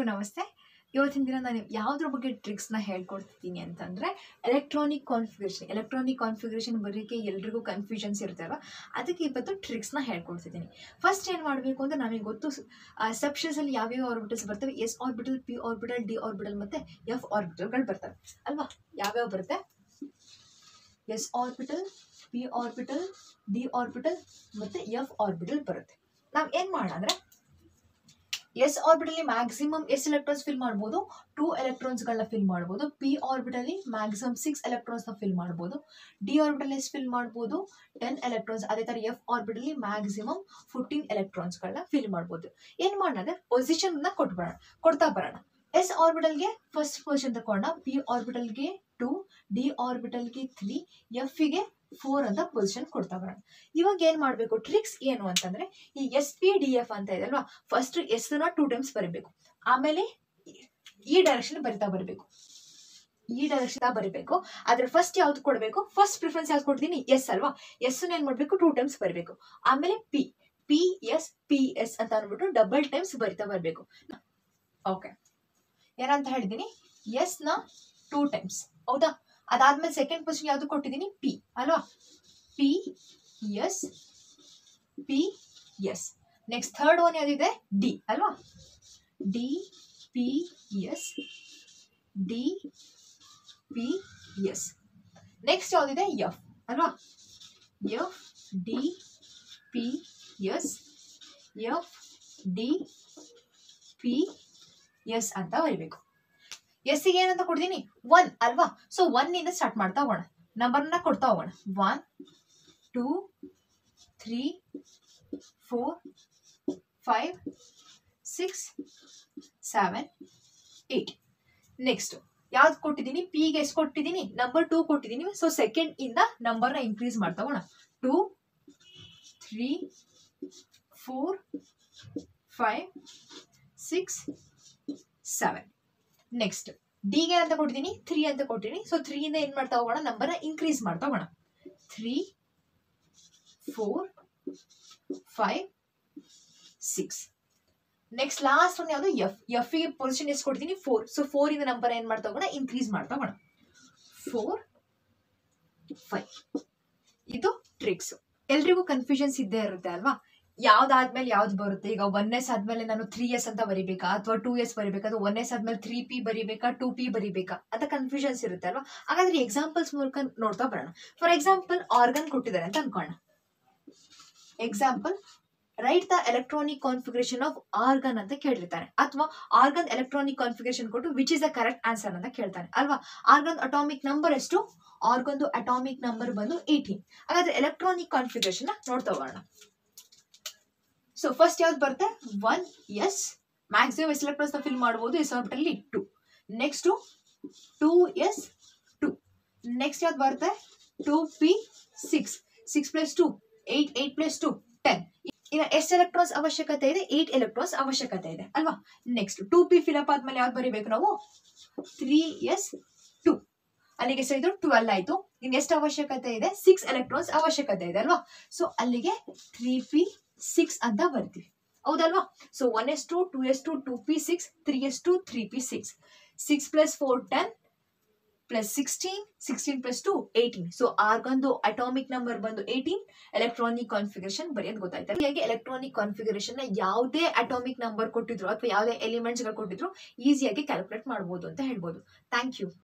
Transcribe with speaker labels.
Speaker 1: ನಮಸ್ತೆ ಇವತ್ತಿನ ದಿನ ನಾನು ಯಾವುದ್ರ ಬಗ್ಗೆ ಟ್ರಿಕ್ಸ್ನ ಹೇಳ್ಕೊಡ್ತಿದ್ದೀನಿ ಅಂತಂದರೆ ಎಲೆಕ್ಟ್ರಾನಿಕ್ ಕಾನ್ಫಿಗರೇಷನ್ ಎಲೆಕ್ಟ್ರಾನಿಕ್ ಕಾನ್ಫಿಗರೇಷನ್ ಬರೋಕ್ಕೆ ಎಲ್ರಿಗೂ ಕನ್ಫ್ಯೂಷನ್ಸ್ ಇರುತ್ತಲ್ವ ಅದಕ್ಕೆ ಇವತ್ತು ಟ್ರಿಕ್ಸ್ನ ಹೇಳ್ಕೊಡ್ತಿದ್ದೀನಿ ಫಸ್ಟ್ ಏನು ಮಾಡಬೇಕು ಅಂತ ನಮಗೆ ಗೊತ್ತು ಸಬ್ಷನ್ಸಲ್ಲಿ ಯಾವ್ಯಾವ ಆರ್ಬಿಟಲ್ಸ್ ಬರ್ತವೆ s orbital p orbital d orbital ಮತ್ತು ಎಫ್ ಆರ್ಬಿಟಲ್ಗಳು ಬರ್ತವೆ ಅಲ್ವಾ ಯಾವ್ಯಾವ ಬರುತ್ತೆ s orbital p orbital d orbital ಮತ್ತು ಎಫ್ ಆರ್ಬಿಟಲ್ ಬರುತ್ತೆ ನಾವು ಏನು ಮಾಡೋಣ ಅಂದರೆ ಎಸ್ ಆರ್ಬಿಟಲ್ಲಿ ಮ್ಯಾಕ್ಸಿಮಮ್ ಎಸ್ ಎಲೆಕ್ಟ್ರಾನ್ಸ್ ಫಿಲ್ ಮಾಡ್ಬೋದು ಟೂ ಎಲೆಕ್ಟ್ರಾನ್ಸ್ಗಳನ್ನ ಫಿಲ್ ಮಾಡ್ಬೋದು ಪಿ ಆರ್ಬಿಟಲ್ಲಿ ಮ್ಯಾಕ್ಸಿಮಮ್ ಸಿಕ್ಸ್ ಎಲೆಕ್ಟ್ರಾನ್ಸ್ನ ಫಿಲ್ ಮಾಡ್ಬೋದು ಡಿ ಆರ್ಬಿಟಲ್ ಎಷ್ಟು ಫಿಲ್ ಮಾಡ್ಬೋದು ಟೆನ್ ಎಲೆಕ್ಟ್ರಾನ್ಸ್ ಅದೇ ಥರ ಎಫ್ ಆರ್ಬಿಟಲ್ಲಿ ಮ್ಯಾಕ್ಸಿಮಮ್ ಫೋರ್ಟೀನ್ ಎಲೆಕ್ಟ್ರಾನ್ಸ್ಗಳನ್ನ ಫಿಲ್ ಮಾಡ್ಬೋದು ಏನು ಮಾಡೋಣ ಅಂದರೆ ಪೊಸಿಷನ್ನ ಕೊಟ್ಬಿಡೋಣ ಕೊಡ್ತಾ ಬರೋಣ ಎಸ್ ಆರ್ಬಿಟಲ್ಗೆ ಫಸ್ಟ್ ಪೊಸಿಷನ್ ತಗೊಂಡ ಪಿ ಆರ್ಬಿಟಲ್ಗೆ ಟೂ ಡಿ ಆರ್ಬಿಟಲ್ಗೆ ತ್ರೀ ಎಫ್ಗೆ ಫೋರ್ ಅಂತ ಪೊಸಿಷನ್ ಕೊಡ್ತಾ ಬರೋಣ ಇವಾಗ ಏನು ಮಾಡಬೇಕು ಟ್ರಿಕ್ಸ್ ಏನು ಅಂತಂದರೆ ಈ ಎಸ್ ಪಿ ಡಿ ಎಫ್ ಅಂತ ಇದೆ ಅಲ್ವಾ ಫಸ್ಟ್ ಎಸ್ನ ಟೂ ಟೈಮ್ಸ್ ಬರೀಬೇಕು ಆಮೇಲೆ ಈ ಡೈರೆಕ್ಷನ್ ಬರಿತಾ ಬರಬೇಕು ಈ ಡೈರೆಕ್ಷನ್ ಬರೀಬೇಕು ಆದ್ರೆ ಫಸ್ಟ್ ಯಾವ್ದು ಕೊಡಬೇಕು ಫಸ್ಟ್ ಪ್ರಿಫರೆನ್ಸ್ ಯಾವ್ದು ಕೊಡ್ತೀನಿ ಎಸ್ ಅಲ್ವಾ ಎಸ್ ಏನ್ ಮಾಡ್ಬೇಕು ಟೂ ಟೈಮ್ಸ್ ಬರಬೇಕು ಆಮೇಲೆ p p s p s ಅಂತ ಅಂದ್ಬಿಟ್ಟು ಡಬಲ್ ಟೈಮ್ಸ್ ಬರಿತಾ ಬರಬೇಕು ಓಕೆ ಏನಂತ ಹೇಳಿದ್ದೀನಿ ಎಸ್ ನ ಟೂ ಟೈಮ್ಸ್ ಹೌದಾ ಅದಾದ್ಮೇಲೆ ಸೆಕೆಂಡ್ ಪೊಸಿಷನ್ ಯಾವ್ದು ಕೊಟ್ಟಿದ್ದೀನಿ ಪಿ ಅಲ್ವಾ p s p s next third one ಯಾವ್ದಿದೆ ಡಿ ಅಲ್ವಾ d p s d p s next ಯಾವ್ದಿದೆ ಎಫ್ ಅಲ್ವಾ f d p s f d p s ಅಂತ ಬರಿಬೇಕು ಎಸ್ಸಿಗೆ ಏನಂತ ಕೊಡ್ತೀನಿ ಒನ್ ಅಲ್ವಾ ಸೊ ಒನ್ ಇಂದ ಸ್ಟಾರ್ಟ್ ಮಾಡ್ತಾ ಹೋಗೋಣ ನಂಬರ್ನ ಕೊಡ್ತಾ ಹೋಗೋಣ one two three four five six seven eight next ಯಾವ್ದು ಕೊಟ್ಟಿದ್ದೀನಿ ಪಿಗೆ ಎಷ್ಟು ಕೊಟ್ಟಿದ್ದೀನಿ ನಂಬರ್ ಟೂ ಕೊಟ್ಟಿದ್ದೀನಿ ಸೊ ಸೆಕೆಂಡ್ ಇಂದ ನಂಬರ್ನ ಇನ್ಕ್ರೀಸ್ ಮಾಡ್ತಾ ಹೋಗೋಣ two three four five six seven next ಡಿಗೆ ಅಂತ ಕೊಟ್ಟಿದ್ದೀನಿ ತ್ರೀ ಅಂತ ಕೊಟ್ಟಿದ್ದೀನಿ ಸೊ ತ್ರೀಯಿಂದ ಏನು ಮಾಡ್ತಾ ಹೋಗೋಣ ನಂಬರ್ನ ಇನ್ಕ್ರೀಸ್ ಮಾಡ್ತಾ ಹೋಗೋಣ three four five six next last one ಯಾವುದು ಎಫ್ ಎಫ್ಗೆ ಪೊಸಿಷನ್ ಎಷ್ಟು ಕೊಡ್ತೀನಿ ಫೋರ್ ಸೊ ಫೋರ್ ಇಂದ ನಂಬರ್ ಏನು ಮಾಡ್ತಾ ಹೋಗೋಣ ಇನ್ಕ್ರೀಸ್ ಮಾಡ್ತಾ ಹೋಗೋಣ ಫೋರ್ ಫೈವ್ ಇದು ಟ್ರಿಕ್ಸ್ ಎಲ್ರಿಗೂ ಕನ್ಫ್ಯೂಷನ್ಸ್ ಇದ್ದೇ ಇರುತ್ತೆ ಅಲ್ವಾ ಯಾವ್ದಾದ್ಮೇಲೆ ಯಾವ್ದು ಬರುತ್ತೆ ಈಗ ಒನ್ ಎಸ್ ಆದ್ಮೇಲೆ ನಾನು ತ್ರೀ ಎಸ್ ಅಂತ ಬರಿಬೇಕಾ ಅಥವಾ ಟೂ ಎಸ್ ಬರಿಬೇಕಾ ಅಥವಾ ಒನ್ ಎಸ್ ಆದ್ಮೇಲೆ ತ್ರೀ ಪಿ ಬರಿಬೇಕಾ ಟೂ ಪಿ ಬರಿಬೇಕಾ ಅಂತ ಕನ್ಫ್ಯೂಷನ್ಸ್ ಇರುತ್ತೆ ಅಲ್ವಾ ಹಾಗಾದ್ರೆ ಎಕ್ಸಾಂಪಲ್ಸ್ ಮೂಲಕ ನೋಡ್ತಾ ಬರೋಣ ಫಾರ್ ಎಕ್ಸಾಂಪಲ್ ಆರ್ಗನ್ ಕೊಟ್ಟಿದ್ದಾರೆ ಅಂತ ಅನ್ಕೋಣ example write the electronic configuration of argon ಅಂತ ಕೇಳಿರ್ತಾನೆ ಅಥವಾ ಆರ್ಗನ್ ಎಲೆಕ್ಟ್ರಾನಿಕ್ ಕಾನ್ಫಿಗರೇಷನ್ ಕೊಟ್ಟು which is the correct answer ಅಂತ ಕೇಳ್ತಾನೆ ಅಲ್ವಾ ಆರ್ಗನ್ ಅಟಾಮಿಕ್ ನಂಬರ್ ಎಷ್ಟು ಆರ್ಗನ್ದು ಅಟಾಮಿಕ್ ನಂಬರ್ ಬಂದು ಏಯ್ಟೀನ್ ಹಾಗಾದ್ರೆ ಎಲೆಕ್ಟ್ರಾನಿಕ್ ಕಾನ್ಫಿಗರೇಷನ್ ನೋಡ್ತಾ ಹೋಗೋಣ ಸೊ ಫಸ್ಟ್ ಯಾವ್ದು ಬರುತ್ತೆ one s maximum s electrons fill ಮಾಡ್ಬೋದು ಎಸ್ ಆರ್ಬಿಟಲ್ಲಿ two next two s two next ಯಾವ್ದು ಬರುತ್ತೆ two p six six plus two eight eight plus two ten ಇನ್ನು ಎಷ್ಟು ಎಲೆಕ್ಟ್ರಾನ್ಸ್ ಅವಶ್ಯಕತೆ ಇದೆ ಏಯ್ಟ್ ಎಲೆಕ್ಟ್ರಾನ್ಸ್ ಅವಶ್ಯಕತೆ ಇದೆ ಅಲ್ವಾ ನೆಕ್ಸ್ಟ್ ಟೂ ಪಿ ಫಿಲಪ್ ಆದ್ಮೇಲೆ ಯಾವ್ದು ಬರೀಬೇಕು ನಾವು ತ್ರೀ ಎಸ್ ಟು ಅಲ್ಲಿಗೆ ಎಷ್ಟು ಇದು ಟ್ವೆಲ್ ಆಯ್ತು ಇನ್ನು ಎಷ್ಟು ಅವಶ್ಯಕತೆ ಇದೆ ಸಿಕ್ಸ್ ಎಲೆಕ್ಟ್ರಾನ್ಸ್ ಅವಶ್ಯಕತೆ ಇದೆ ಅಲ್ವಾ ಸೊ ಅಲ್ಲಿಗೆ ತ್ರೀ ಪಿ ಸಿಕ್ಸ್ ಅಂತ ಬರ್ತೀವಿ ಹೌದಲ್ವಾ so one s two two s two two p six three s two three p six six plus four ten plus sixteen sixteen plus two eighteen so ಆರ್ಗನ್ದು atomic number ಬಂದು eighteen electronic configuration ಬರೆಯೋದು ಗೊತ್ತಾಯ್ತು ಹೀಗಾಗಿ electronic configuration ನ ಯಾವುದೇ atomic number ಕೊಟ್ಟಿದ್ರು ಅಥವಾ ಯಾವುದೇ ಎಲಿಮೆಂಟ್ಸ್ಗಳು ಕೊಟ್ಟಿದ್ರು ಈಸಿಯಾಗಿ ಕ್ಯಾಲ್ಕುಲೇಟ್ ಮಾಡ್ಬೋದು ಅಂತ ಹೇಳ್ಬೋದು ಥ್ಯಾಂಕ್ ಯು